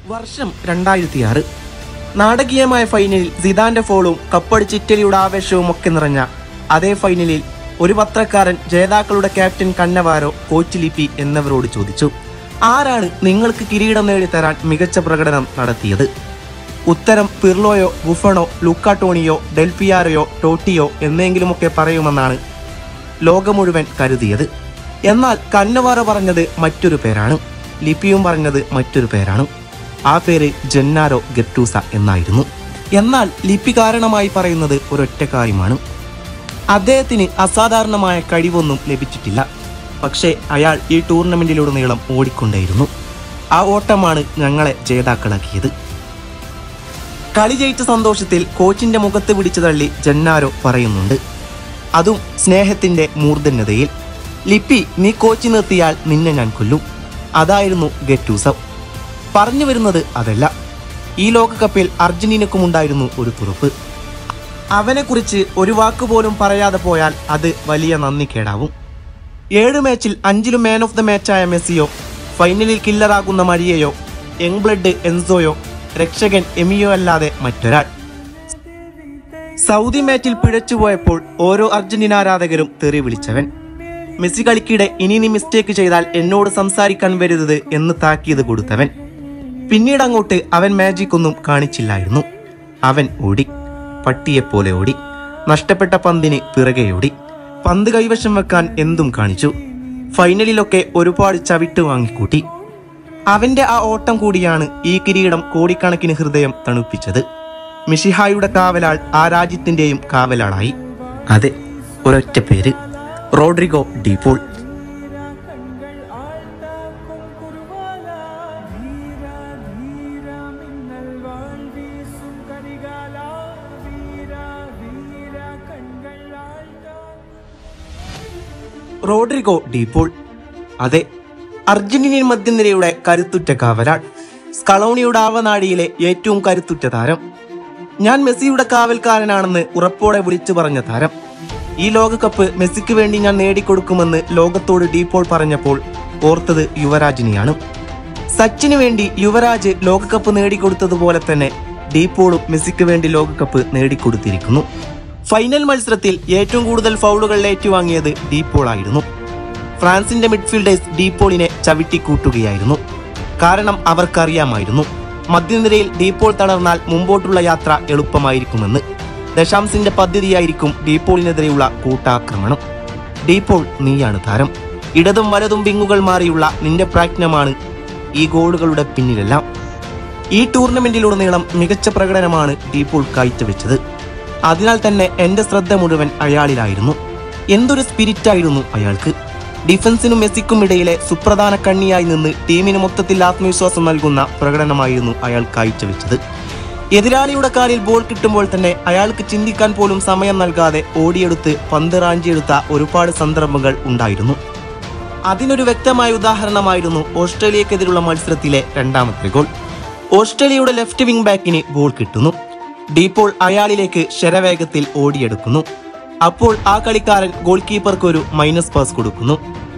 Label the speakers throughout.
Speaker 1: വർഷം രണ്ടായിരത്തി ആറ് നാടകീയമായ ഫൈനലിൽ സിദാന്റെ ഫോളും കപ്പടിച്ച് ഇറ്റലിയുടെ ആവേശവും ഒക്കെ നിറഞ്ഞ അതേ ഫൈനലിൽ ഒരു പത്രക്കാരൻ ജേതാക്കളുടെ ക്യാപ്റ്റൻ കന്നവാരോ കോച്ച് ലിപ്പി എന്നിവരോട് ചോദിച്ചു ആരാണ് നിങ്ങൾക്ക് കിരീടം നേടിത്തരാൻ മികച്ച പ്രകടനം നടത്തിയത് ഉത്തരം പിർലോയോ ബുഫണോ ലുക്കാട്ടോണിയോ ഡെൽപിയാറയോ ടോട്ടിയോ എന്നെങ്കിലുമൊക്കെ പറയുമെന്നാണ് ലോകം മുഴുവൻ കരുതിയത് എന്നാൽ കന്നവാറ പറഞ്ഞത് മറ്റൊരു പേരാണ് ലിപിയും പറഞ്ഞത് മറ്റൊരു പേരാണ് ആ പേര് ജെന്നാരോ ഗെറ്റൂസ എന്നായിരുന്നു എന്നാൽ ലിപി കാരണമായി പറയുന്നത് ഒരൊറ്റ കാര്യമാണ് അദ്ദേഹത്തിന് അസാധാരണമായ കഴിവൊന്നും ലഭിച്ചിട്ടില്ല പക്ഷേ അയാൾ ഈ ടൂർണമെന്റിലുടനീളം ഓടിക്കൊണ്ടേയിരുന്നു ആ ഓട്ടമാണ് ഞങ്ങളെ ജേതാക്കളാക്കിയത് കളി ജയിച്ച സന്തോഷത്തിൽ കോച്ചിന്റെ മുഖത്ത് പിടിച്ചു തള്ളി ജന്നാരോ പറയുന്നുണ്ട് അതും സ്നേഹത്തിന്റെ മൂർധന്യതയിൽ ലിപ്പി നീ കോച്ച് നിർത്തിയാൽ നിന്നെ ഞാൻ കൊല്ലും അതായിരുന്നു ഗറ്റൂസം പറഞ്ഞു വരുന്നത് അതല്ല ഈ ലോകകപ്പിൽ അർജന്റീനക്കുമുണ്ടായിരുന്നു ഒരു കുറിപ്പ് അവനെക്കുറിച്ച് ഒരു വാക്കുപോലും പറയാതെ പോയാൽ അത് വലിയ നന്ദിക്കേടാവും ഏഴ് മാച്ചിൽ അഞ്ചിലും മാൻ ഓഫ് ദ മാച്ചായ മെസ്സിയോ ഫൈനലിൽ കില്ലറാകുന്ന മരിയയോ യങ് ബ്ലഡ് എൻസോയോ രക്ഷകൻ എമിയോ അല്ലാതെ മറ്റൊരാൾ സൗദി മാച്ചിൽ പിഴച്ചുപോയപ്പോൾ ഓരോ അർജന്റീന ആരാധകരും തെറി വിളിച്ചവൻ മെസ്സി കളിക്കിടെ ഇനി നീ മിസ്റ്റേക്ക് ചെയ്താൽ എന്നോട് സംസാരിക്കാൻ വരുന്നത് എന്ന് താക്കീത് കൊടുത്തവൻ പിന്നീട് അങ്ങോട്ട് അവൻ മാജിക് ഒന്നും കാണിച്ചില്ലായിരുന്നു അവൻ ഓടി പട്ടിയെപ്പോലെ ഓടി നഷ്ടപ്പെട്ട പന്തിന് പിറകെയോടി പന്ത് കൈവശം വെക്കാൻ എന്തും കാണിച്ചു ഫൈനലിലൊക്കെ ഒരുപാട് ചവിട്ട് വാങ്ങിക്കൂട്ടി അവന്റെ ആ ഓട്ടം കൂടിയാണ് ഈ കിരീടം കോടിക്കണക്കിന് ഹൃദയം തണുപ്പിച്ചത് മിഷിഹായുടെ കാവലാൾ ആ രാജ്യത്തിന്റെയും കാവലാളായി അതെ ഒരൊറ്റ പേര് റോഡ്രിഗോ ഡീപോൾ റോഡ്രിഗോ ഡീപോൾ അതെ അർജന്റീനിയൻ മധ്യനിരയുടെ കരുത്തുറ്റ കാവലാൾ സ്കളോണിയുടെ ആവനാടിയിലെ ഏറ്റവും കരുത്തുറ്റ താരം ഞാൻ മെസ്സിയുടെ കാവൽക്കാരനാണെന്ന് ഉറപ്പോടെ വിളിച്ചു പറഞ്ഞ താരം ഈ ലോകകപ്പ് മെസ്സിക്ക് വേണ്ടി ഞാൻ നേടിക്കൊടുക്കുമെന്ന് ലോകത്തോട് ഡീപോൾ പറഞ്ഞപ്പോൾ ഓർത്തത് യുവരാജിനെയാണ് സച്ചിന് വേണ്ടി യുവരാജ് ലോകകപ്പ് നേടിക്കൊടുത്തതുപോലെ തന്നെ ഡീപോളും മെസ്സിക്ക് വേണ്ടി ലോകകപ്പ് നേടിക്കൊടുത്തിരിക്കുന്നു ഫൈനൽ മത്സരത്തിൽ ഏറ്റവും കൂടുതൽ ഫൗളുകൾ ഏറ്റുവാങ്ങിയത് ഡീപോൾ ആയിരുന്നു ഫ്രാൻസിന്റെ മിഡ്ഫീൽഡേഴ്സ് ഡീപോളിനെ ചവിട്ടിക്കൂട്ടുകയായിരുന്നു കാരണം അവർക്കറിയാമായിരുന്നു മധ്യനിരയിൽ ഡീപോൾ തളർന്നാൽ മുമ്പോട്ടുള്ള യാത്ര എളുപ്പമായിരിക്കുമെന്ന് ദശാംസിന്റെ പദ്ധതിയായിരിക്കും ഡീപോളിനെതിരെയുള്ള കൂട്ടാക്രമണം ഡീപോൾ നീയാണ് താരം ഇടതും വലതും വിങ്ങുകൾ മാറിയുള്ള നിന്റെ പ്രയത്നമാണ് ഈ ഗോളുകളുടെ പിന്നിലെല്ലാം ഈ ടൂർണമെന്റിലുടനീളം മികച്ച പ്രകടനമാണ് ഡീപോൾ കാഴ്ചവെച്ചത് അതിനാൽ തന്നെ എന്റെ ശ്രദ്ധ മുഴുവൻ അയാളിലായിരുന്നു എന്തൊരു സ്പിരിറ്റായിരുന്നു അയാൾക്ക് ഡിഫൻസിനും മെസ്സിക്കും ഇടയിലെ സുപ്രധാന കണ്ണിയായി നിന്ന് ടീമിന് മൊത്തത്തിൽ ആത്മവിശ്വാസം നൽകുന്ന പ്രകടനമായിരുന്നു അയാൾ കാഴ്ചവെച്ചത് എതിരാളിയുടെ കാലിൽ ബോൾ കിട്ടുമ്പോൾ തന്നെ അയാൾക്ക് ചിന്തിക്കാൻ പോലും സമയം നൽകാതെ ഓടിയെടുത്ത് പന്ത് റാഞ്ചിയെടുത്ത ഒരുപാട് സന്ദർഭങ്ങൾ ഉണ്ടായിരുന്നു അതിനൊരു വ്യക്തമായ ഉദാഹരണമായിരുന്നു ഓസ്ട്രേലിയക്കെതിരുള്ള മത്സരത്തിലെ രണ്ടാമത്തെ ഗോൾ ഓസ്ട്രേലിയയുടെ ലെഫ്റ്റ് വിംഗ് ബാക്കിന് ബോൾ കിട്ടുന്നു ഡീപോൾ അയാളിലേക്ക് ശരവേഗത്തിൽ ഓടിയെടുക്കുന്നു അപ്പോൾ ആ കളിക്കാരൻ ഗോൾ കീപ്പർക്ക് ഒരു മൈനസ് പാസ് കൊടുക്കുന്നു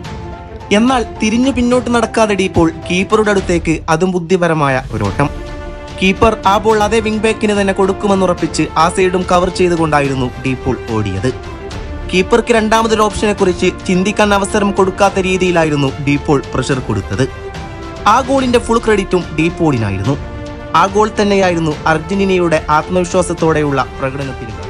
Speaker 1: എന്നാൽ തിരിഞ്ഞു പിന്നോട്ട് നടക്കാതെ ഡീപോൾ കീപ്പറുടെ അടുത്തേക്ക് അതും ബുദ്ധിപരമായ ഒരോട്ടം കീപ്പർ ആ ബോൾ അതേ വിംഗ് ബാക്കിന് തന്നെ കൊടുക്കുമെന്നുറപ്പിച്ച് ആ സൈഡും കവർ ചെയ്തുകൊണ്ടായിരുന്നു ഡീപോൾ ഓടിയത് കീപ്പർക്ക് രണ്ടാമതൊരു ഓപ്ഷനെ കുറിച്ച് ചിന്തിക്കാൻ അവസരം കൊടുക്കാത്ത രീതിയിലായിരുന്നു ഡീപോൾ പ്രഷർ കൊടുത്തത് ആ ഗോളിന്റെ ഫുൾ ക്രെഡിറ്റും ഡീപോളിനായിരുന്നു ആ ഗോൾ തന്നെയായിരുന്നു അർജന്റീനയുടെ ആത്മവിശ്വാസത്തോടെയുള്ള പ്രകടനത്തിന് കാരണം